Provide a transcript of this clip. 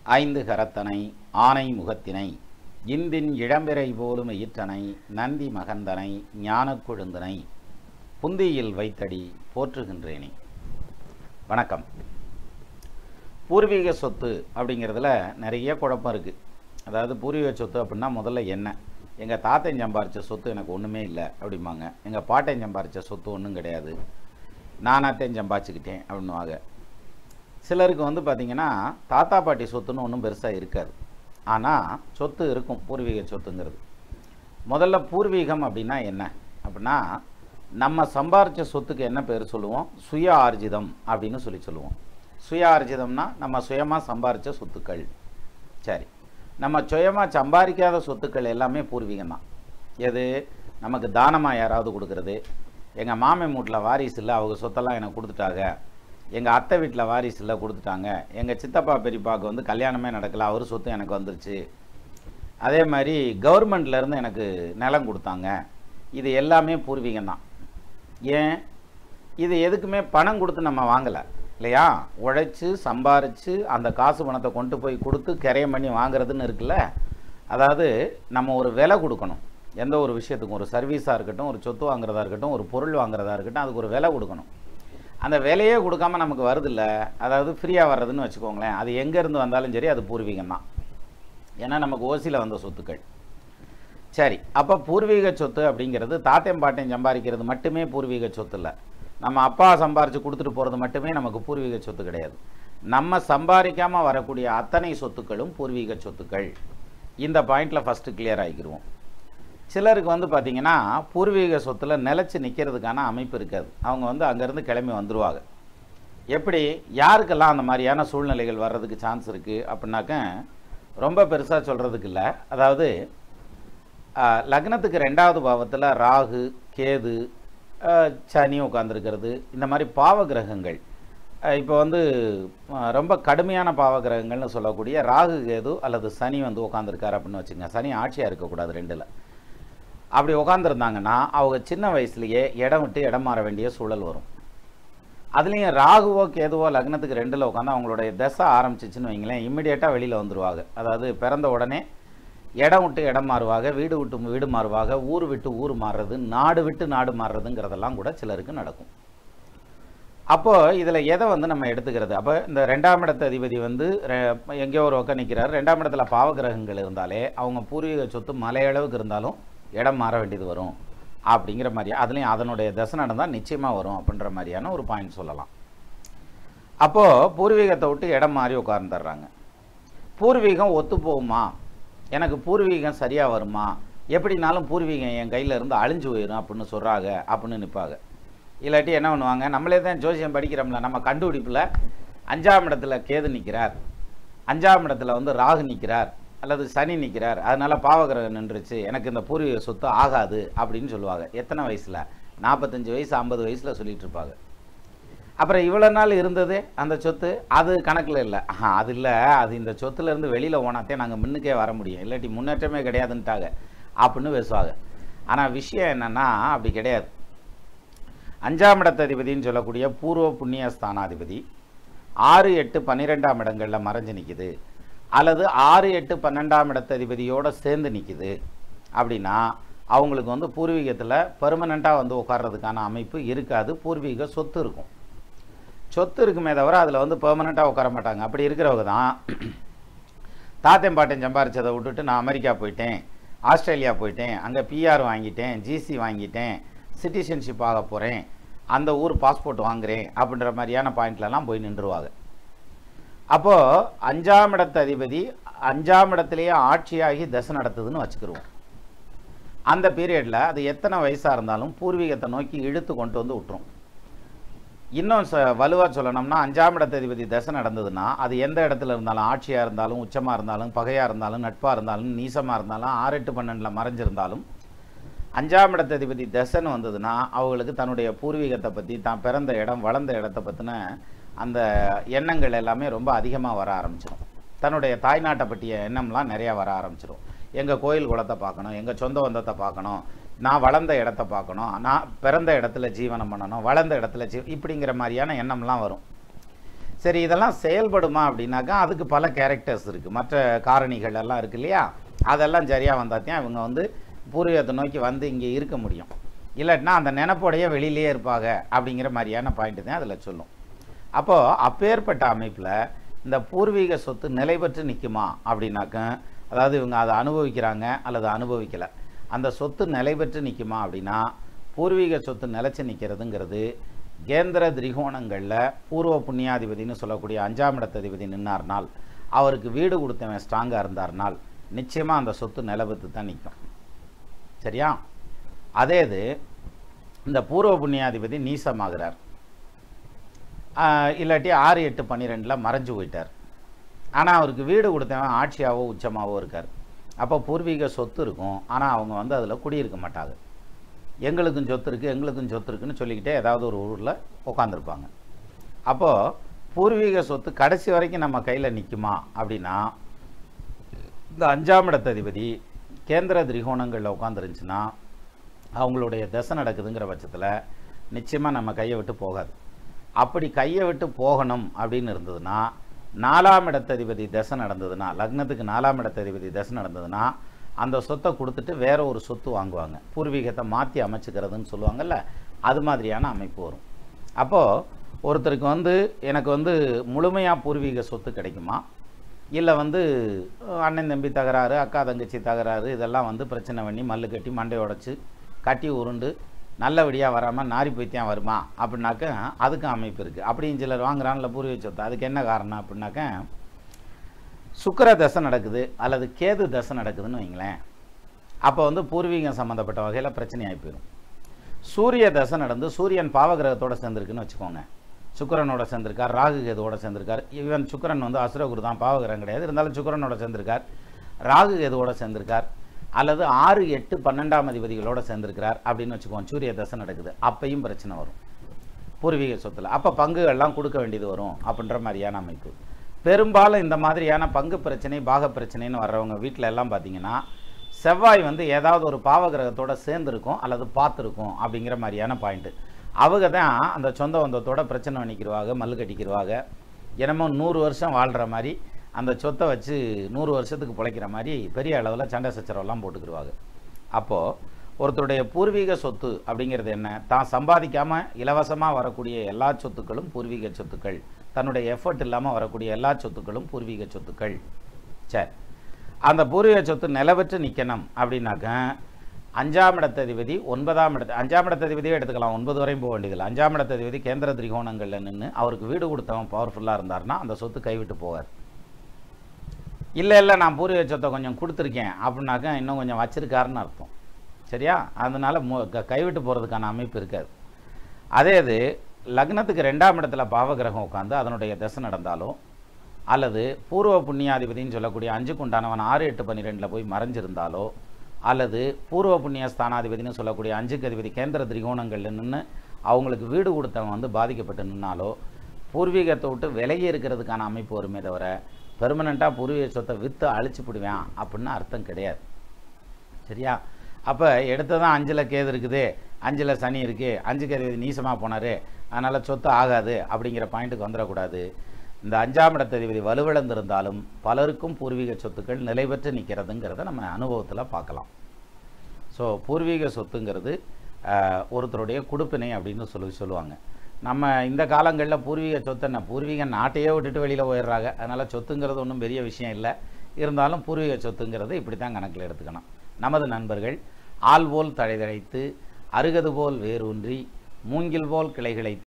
ஐந்து கரத்தனை ஆனை முகத்தினை இந்தின் இளம்பிறை போலும் ஈற்றனை நந்தி மகந்தனை ஞானக் கொழுந்தனை புந்தியில் வைத்தடி போற்றுகின்றேனே வணக்கம் பூர்வீக சொத்து அப்படிங்கிறதுல நிறைய குழப்பம் இருக்குது அதாவது பூர்வீக சொத்து அப்படின்னா முதல்ல என்ன எங்கள் தாத்தன் சம்பாரித்த சொத்து எனக்கு ஒன்றுமே இல்லை அப்படிம்பாங்க எங்கள் பாட்டன் சம்பாரித்த சொத்து ஒன்றும் கிடையாது நானாத்தையும் சம்பாதிச்சுக்கிட்டேன் அப்படின்னுவாங்க சிலருக்கு வந்து பார்த்திங்கன்னா தாத்தா பாட்டி சொத்துன்னு ஒன்றும் பெருசாக இருக்காது ஆனால் சொத்து இருக்கும் பூர்வீக சொத்துங்கிறது முதல்ல பூர்வீகம் அப்படின்னா என்ன அப்படின்னா நம்ம சம்பாரித்த சொத்துக்கு என்ன பேர் சொல்லுவோம் சுய ஆர்ஜிதம் அப்படின்னு சொல்லி சொல்லுவோம் சுய ஆர்ஜிதம்னா நம்ம சுயமாக சம்பாரித்த சொத்துக்கள் சரி நம்ம சுயமாக சம்பாதிக்காத சொத்துக்கள் எல்லாமே பூர்வீகம் தான் எது நமக்கு தானமாக யாராவது கொடுக்குறது எங்கள் மாமன் வீட்டில் வாரிசு இல்லை அவங்க சொத்தெல்லாம் எனக்கு கொடுத்துட்டாங்க எங்கள் அத்தை வீட்டில் வாரிசு இல்லை கொடுத்துட்டாங்க எங்கள் சித்தப்பா பெரியப்பாவுக்கு வந்து கல்யாணமே நடக்கல அவர் சொத்து எனக்கு வந்துருச்சு அதே மாதிரி கவர்மெண்ட்லேருந்து எனக்கு நிலம் கொடுத்தாங்க இது எல்லாமே பூர்வீகம் தான் ஏன் இது எதுக்குமே பணம் கொடுத்து நம்ம வாங்கலை இல்லையா உழைச்சி சம்பாரித்து அந்த காசு பணத்தை கொண்டு போய் கொடுத்து கிரையம் பண்ணி வாங்குறதுன்னு இருக்குல்ல அதாவது நம்ம ஒரு விலை கொடுக்கணும் எந்த ஒரு விஷயத்துக்கும் ஒரு சர்வீஸாக இருக்கட்டும் ஒரு சொத்து வாங்குறதா இருக்கட்டும் ஒரு பொருள் வாங்குறதா இருக்கட்டும் அதுக்கு ஒரு விலை கொடுக்கணும் அந்த விலையே கொடுக்காம நமக்கு வருதில்ல அதாவது ஃப்ரீயாக வர்றதுன்னு வச்சுக்கோங்களேன் அது எங்கேருந்து வந்தாலும் சரி அது பூர்வீகம் தான் ஏன்னா நமக்கு ஓசியில் வந்த சொத்துக்கள் சரி அப்போ பூர்வீக சொத்து அப்படிங்கிறது தாத்தையும் பாட்டையும் சம்பாதிக்கிறது மட்டுமே பூர்வீக சொத்து இல்லை நம்ம அப்பா சம்பாரித்து கொடுத்துட்டு போகிறது மட்டுமே நமக்கு பூர்வீக சொத்து கிடையாது நம்ம சம்பாதிக்காமல் வரக்கூடிய அத்தனை சொத்துக்களும் பூர்வீக சொத்துக்கள் இந்த பாயிண்டில் ஃபஸ்ட்டு கிளியர் ஆகிக்கிருவோம் சிலருக்கு வந்து பார்த்திங்கன்னா பூர்வீக சொத்தில் நிலச்சி நிற்கிறதுக்கான அமைப்பு இருக்காது அவங்க வந்து அங்கேருந்து கிளம்பி வந்துடுவாங்க எப்படி யாருக்கெல்லாம் அந்த மாதிரியான சூழ்நிலைகள் வர்றதுக்கு சான்ஸ் இருக்குது அப்படின்னாக்க ரொம்ப பெருசாக சொல்கிறதுக்கு இல்லை அதாவது லக்னத்துக்கு ரெண்டாவது பாவத்தில் ராகு கேது சனி உட்காந்துருக்கிறது இந்த மாதிரி பாவ கிரகங்கள் இப்போ வந்து ரொம்ப கடுமையான பாவ கிரகங்கள்னு சொல்லக்கூடிய ராகு கேது அல்லது சனி வந்து உட்காந்துருக்காரு அப்படின்னு வச்சுங்க சனி ஆட்சியாக இருக்கக்கூடாது ரெண்டில் அப்படி உட்காந்துருந்தாங்கன்னா அவங்க சின்ன வயசுலேயே இடம் விட்டு இடம் மாற வேண்டிய சூழல் வரும் அதுலேயும் ராகுவோ கேதுவோ லக்னத்துக்கு ரெண்டில் உட்காந்து அவங்களுடைய தசை ஆரம்பிச்சிச்சுன்னு வைங்களேன் இம்மிடியேட்டாக வெளியில் வந்துடுவாங்க அதாவது பிறந்த உடனே இடம் விட்டு இடம் மாறுவாங்க வீடு விட்டு வீடு மாறுவாங்க ஊர் விட்டு ஊர் மாறுறது நாடு விட்டு நாடு மாறுறதுங்கிறதெல்லாம் கூட சிலருக்கு நடக்கும் அப்போது இதில் எதை வந்து நம்ம எடுத்துக்கிறது அப்போ இந்த ரெண்டாம் இடத்து அதிபதி வந்து எங்கேயோ ஒரு பக்கம் நிற்கிறார் ரெண்டாம் இடத்துல பாவகிரகங்கள் இருந்தாலே அவங்க பூர்வீக சொத்து மலையளவுக்கு இருந்தாலும் இடம் மாற வேண்டியது வரும் அப்படிங்கிற மாதிரி அதுலேயும் அதனுடைய தசை நடந்தால் நிச்சயமாக வரும் அப்படின்ற மாதிரியான ஒரு பாயிண்ட் சொல்லலாம் அப்போது பூர்வீகத்தை விட்டு இடம் மாறி உட்கார்ந்துடுறாங்க பூர்வீகம் ஒத்து போகுமா எனக்கு பூர்வீகம் சரியாக வருமா எப்படினாலும் பூர்வீகம் என் கையில் இருந்து அழிஞ்சு போயிடும் அப்படின்னு சொல்கிறாங்க அப்படின்னு நிற்பாங்க இல்லாட்டி என்ன பண்ணுவாங்க நம்மளே தான் ஜோசியம் படிக்கிறோம்ல நம்ம கண்டுபிடிப்பில் அஞ்சாம் இடத்துல கேது நிற்கிறார் அஞ்சாம் இடத்துல வந்து ராகு நிற்கிறார் அல்லது சனி நிற்கிறார் அதனால் பாவகிரகம் நின்றுச்சு எனக்கு இந்த பூர்வீக சொத்து ஆகாது அப்படின்னு சொல்லுவாங்க எத்தனை வயசில் நாற்பத்தஞ்சு வயசு ஐம்பது வயசில் சொல்லிட்டு இருப்பாங்க அப்புறம் இவ்வளோ நாள் இருந்தது அந்த சொத்து அது கணக்கில் இல்லை அது இல்லை அது இந்த சொத்துலேருந்து வெளியில் போனாத்தே நாங்கள் முன்னுக்கே வர முடியும் இல்லாட்டி முன்னேற்றமே கிடையாதுன்ட்டாங்க அப்படின்னு பேசுவாங்க ஆனால் விஷயம் என்னென்னா அப்படி கிடையாது அஞ்சாம் இடத்ததிபதினு சொல்லக்கூடிய பூர்வ புண்ணிய ஸ்தானாதிபதி ஆறு எட்டு பன்னிரெண்டாம் இடங்களில் மறைஞ்சு நிற்கிது அல்லது ஆறு எட்டு பன்னெண்டாம் இடத்ததிபதியோடு சேர்ந்து நிற்கிது அப்படின்னா அவங்களுக்கு வந்து பூர்வீகத்தில் பெர்மனண்ட்டாக வந்து உட்கார்றதுக்கான அமைப்பு இருக்காது பூர்வீக சொத்து இருக்கும் சொத்து இருக்குமே தவிர அதில் வந்து பெர்மனண்ட்டாக உட்கார மாட்டாங்க அப்படி இருக்கிறவங்க தான் தாத்தன் பாட்டன் சம்பாரிச்சதை விட்டுட்டு நான் அமெரிக்கா போயிட்டேன் ஆஸ்திரேலியா போயிட்டேன் அங்கே பிஆர் வாங்கிட்டேன் ஜிசி வாங்கிட்டேன் சிட்டிசன்ஷிப் ஆக போகிறேன் அந்த ஊர் பாஸ்போர்ட் வாங்குகிறேன் அப்படின்ற மாதிரியான பாயிண்ட்லலாம் போய் நின்றுவாங்க அப்போது அஞ்சாம் இடத்து அதிபதி அஞ்சாம் இடத்துலையே ஆட்சியாகி தசை நடத்துதுன்னு வச்சுக்கிருவோம் அந்த பீரியடில் அது எத்தனை வயசாக இருந்தாலும் பூர்வீகத்தை நோக்கி இழுத்து கொண்டு வந்து விட்டுரும் இன்னும் ச வலுவாக சொல்லணும்னா அஞ்சாம் இடத்ததிபதி தசை நடந்ததுன்னா அது எந்த இடத்துல இருந்தாலும் ஆட்சியாக இருந்தாலும் உச்சமாக இருந்தாலும் பகையாக இருந்தாலும் நட்பாக இருந்தாலும் நீசமாக இருந்தாலும் ஆறு எட்டு பன்னெண்டில் மறைஞ்சிருந்தாலும் அஞ்சாம் இடத்ததிபதி தசைன்னு வந்ததுன்னா அவங்களுக்கு தன்னுடைய பூர்வீகத்தை பற்றி தான் பிறந்த இடம் வளர்ந்த இடத்த பற்றின அந்த எண்ணங்கள் எல்லாமே ரொம்ப அதிகமாக வர ஆரம்பிச்சிடும் தன்னுடைய தாய்நாட்டை பற்றிய எண்ணம்லாம் நிறையா வர ஆரம்பிச்சிடும் எங்கள் கோயில் குளத்தை பார்க்கணும் எங்கள் சொந்த பந்தத்தை பார்க்கணும் நான் வளர்ந்த இடத்த பார்க்கணும் நான் பிறந்த இடத்துல ஜீவனம் பண்ணணும் வளர்ந்த இடத்துல ஜீ இப்படிங்கிற மாதிரியான எண்ணம்லாம் வரும் சரி இதெல்லாம் செயல்படுமா அப்படின்னாக்கா அதுக்கு பல கேரக்டர்ஸ் இருக்குது மற்ற காரணிகள் எல்லாம் இருக்கு இல்லையா அதெல்லாம் சரியாக வந்தால் தான் இவங்க வந்து பூர்வீகத்தை நோக்கி வந்து இங்கே இருக்க முடியும் இல்லாட்டினா அந்த நினப்போடைய வெளியிலேயே இருப்பாங்க அப்படிங்கிற மாதிரியான பாயிண்ட் தான் அதில் சொல்லும் அப்போது அப்பேற்பட்ட அமைப்பில் இந்த பூர்வீக சொத்து நிலை பெற்று நிற்குமா அப்படின்னாக்க அதாவது இவங்க அதை அனுபவிக்கிறாங்க அல்லது அனுபவிக்கலை அந்த சொத்து நிலை பெற்று நிற்குமா அப்படின்னா பூர்வீக சொத்து நிலைச்சு நிற்கிறதுங்கிறது கேந்திர திரிகோணங்களில் பூர்வ புண்ணியாதிபதினு சொல்லக்கூடிய அஞ்சாம் இடத்ததிபதி நின்னார்னால் அவருக்கு வீடு கொடுத்தவன் ஸ்ட்ராங்காக இருந்தார்னால் நிச்சயமாக அந்த சொத்து நிலவத்து தான் நிற்கும் சரியா அதே இது இந்த பூர்வ புண்ணியாதிபதி நீசமாகிறார் ஆஹ் இல்லாட்டி ஆறு எட்டு பன்னிரெண்டில் மறைஞ்சு போயிட்டார் ஆனால் அவருக்கு வீடு கொடுத்தவன் ஆட்சியாவோ உச்சமாவோ இருக்கார் அப்போ பூர்வீக சொத்து இருக்கும் ஆனால் அவங்க வந்து அதில் குடியிருக்க மாட்டாங்க எங்களுக்கும் சொத்து இருக்குது எங்களுக்கும் சொத்து இருக்குன்னு சொல்லிக்கிட்டே ஏதாவது ஒரு ஊரில் உட்காந்துருப்பாங்க அப்போது பூர்வீக சொத்து கடைசி வரைக்கும் நம்ம கையில் நிற்குமா அப்படின்னா இந்த அஞ்சாம் இடத்ததிபதி கேந்திர திரிகோணங்களில் உட்காந்துருந்துச்சுன்னா அவங்களுடைய தசை நடக்குதுங்கிற பட்சத்தில் நிச்சயமாக நம்ம கையை விட்டு போகாது அப்படி கையை விட்டு போகணும் அப்படின்னு இருந்ததுன்னா நாலாம் இடத்ததிபதி தசை நடந்ததுன்னா லக்னத்துக்கு நாலாம் இடத்ததிபதி தசை நடந்ததுன்னா அந்த சொத்தை கொடுத்துட்டு வேற ஒரு சொத்து வாங்குவாங்க பூர்வீகத்தை மாற்றி அமைச்சுக்கிறதுன்னு சொல்லுவாங்கல்ல அது மாதிரியான அமைப்பு வரும் அப்போது ஒருத்தருக்கு வந்து எனக்கு வந்து முழுமையாக பூர்வீக சொத்து கிடைக்குமா இல்லை வந்து அஹ், அண்ணன் தம்பி தகராறு அக்கா தங்கச்சி தகராறு இதெல்லாம் வந்து பிரச்சனை பண்ணி மல்லு கட்டி மண்டை உடைச்சு கட்டி உருண்டு நல்லபடியாக வராமல் நாரி போய்த்தான் வருமா அப்படின்னாக்க அதுக்கும் அமைப்பு இருக்குது அப்படியும் சிலர் வாங்குறான்ல பூர்வீக சொத்து அதுக்கு என்ன காரணம் அப்படின்னாக்க சுக்கிர தசை நடக்குது அல்லது கேது தசை நடக்குதுன்னு வைங்களேன் அப்போ வந்து பூர்வீகம் சம்மந்தப்பட்ட வகையில் பிரச்சனையாகி போயிடும் சூரிய தசை நடந்து சூரியன் பாவகிரகத்தோட சேர்ந்துருக்குன்னு வச்சுக்கோங்க சுக்கிரனோட சேர்ந்திருக்கார் ராகு கேதுவோட சேர்ந்திருக்கார் ஈவன் சுக்கிரன் வந்து அசுரகுரு தான் பாவகிரகம் கிடையாது இருந்தாலும் சுக்கிரனோட சேர்ந்திருக்கார் ராகு கேதுவோட சேர்ந்திருக்கார் அல்லது ஆறு எட்டு பன்னெண்டாம் அதிபதிகளோட சேர்ந்திருக்கிறார் அப்படின்னு வச்சுக்கோங்க சூரிய தசை நடக்குது அப்பையும் பிரச்சனை வரும் பூர்வீக சொத்துல அப்போ பங்குகள்லாம் கொடுக்க வேண்டியது வரும் அப்படின்ற மாதிரியான அமைப்பு பெரும்பாலும் இந்த மாதிரியான பங்கு பிரச்சனை பாக பிரச்சனைன்னு வர்றவங்க வீட்டில் எல்லாம் பார்த்தீங்கன்னா செவ்வாய் வந்து ஏதாவது ஒரு பாவகிரகத்தோட சேர்ந்துருக்கும் அல்லது பார்த்துருக்கும் அப்படிங்கிற மாதிரியான பாயிண்ட்டு அவங்க தான் அந்த சொந்த பந்தத்தோட பிரச்சனை பண்ணிக்கிடுவாங்க மல்லு கட்டிக்கிடுவாங்க என்னமோ நூறு வருஷம் வாழ்கிற மாதிரி அந்த சொத்தை வச்சு நூறு வருஷத்துக்கு பிழைக்கிற மாதிரி பெரிய அளவில் சண்டை சச்சரவெல்லாம் போட்டுக்கிடுவாங்க அப்போது ஒருத்தருடைய பூர்வீக சொத்து அப்படிங்கிறது என்ன தான் சம்பாதிக்காமல் இலவசமாக வரக்கூடிய எல்லா சொத்துக்களும் பூர்வீக சொத்துக்கள் தன்னுடைய எஃபர்ட் இல்லாமல் வரக்கூடிய எல்லா சொத்துக்களும் பூர்வீக சொத்துக்கள் சரி அந்த பூர்வீக சொத்து நிலவற்று நிற்கணும் அப்படின்னாக்க அஞ்சாம் இடத்ததிபதி ஒன்பதாம் இடத்து அஞ்சாம் இடத்ததிபதியே எடுத்துக்கலாம் ஒன்பது வரையும் போக வேண்டியதில்லை அஞ்சாம் இடத்ததிபதி கேந்திர திரிகோணங்களில் நின்று அவருக்கு வீடு கொடுத்தவன் பவர்ஃபுல்லாக இருந்தாருன்னா அந்த சொத்து கைவிட்டு போவார் இல்லை இல்லை நான் பூர்வீக சொத்தை கொஞ்சம் கொடுத்துருக்கேன் அப்படின்னாக்கா இன்னும் கொஞ்சம் வச்சிருக்காருன்னு அர்த்தம் சரியா அதனால் மு க- கைவிட்டு போகிறதுக்கான அமைப்பு இருக்காது அதே இது லக்னத்துக்கு ரெண்டாம் இடத்துல பாவகிரகம் உட்காந்து அதனுடைய தசை நடந்தாலும் அல்லது பூர்வ புண்ணியாதிபதின்னு சொல்லக்கூடிய அஞ்சுக்கு உண்டானவன் ஆறு எட்டு பன்னிரெண்டில் போய் மறைஞ்சிருந்தாலோ அல்லது பூர்வ புண்ணிய ஸ்தானாதிபதினு சொல்லக்கூடிய அஞ்சுக்கு அதிபதி கேந்திர திரிகோணங்கள்ல நின்று அவங்களுக்கு வீடு கொடுத்தவன் வந்து பாதிக்கப்பட்டு நின்னாலோ பூர்வீகத்தை விட்டு விலகி இருக்கிறதுக்கான அமைப்பு வருமே தவிர பெர்மனண்ட்டாக பூர்வீக சொத்தை விற்று அழிச்சு விடுவேன் அப்படின்னு அர்த்தம் கிடையாது சரியா அப்போ எடுத்ததான் அஞ்சில் கேது இருக்குது அஞ்சில் சனி இருக்குது அஞ்சுக்கு அதிபதி நீசமாக போனார் அதனால் சொத்து ஆகாது அப்படிங்கிற பாயிண்ட்டுக்கு வந்துடக்கூடாது இந்த அஞ்சாம் இடத்ததிபதி வலுவிழந்திருந்தாலும் பலருக்கும் பூர்வீக சொத்துக்கள் நிலை பெற்று நிற்கிறதுங்கிறத நம்ம அனுபவத்தில் பார்க்கலாம் ஸோ பூர்வீக சொத்துங்கிறது ஆஹ், ஒருத்தருடைய குடுப்பினை அப்படின்னு சொல்லி சொல்லுவாங்க நம்ம இந்த காலங்களில் பூர்வீக சொத்து என்ன பூர்வீக நாட்டையே விட்டுட்டு வெளியில் போயிடுறாங்க அதனால் சொத்துங்கிறது ஒன்றும் பெரிய விஷயம் இல்லை இருந்தாலும் பூர்வீக சொத்துங்கிறது இப்படி தான் கணக்கில் எடுத்துக்கணும் நமது நண்பர்கள் ஆள் போல் தழைதழைத்து அருகது போல் வேரூன்றி மூங்கில் போல் கிளைகளை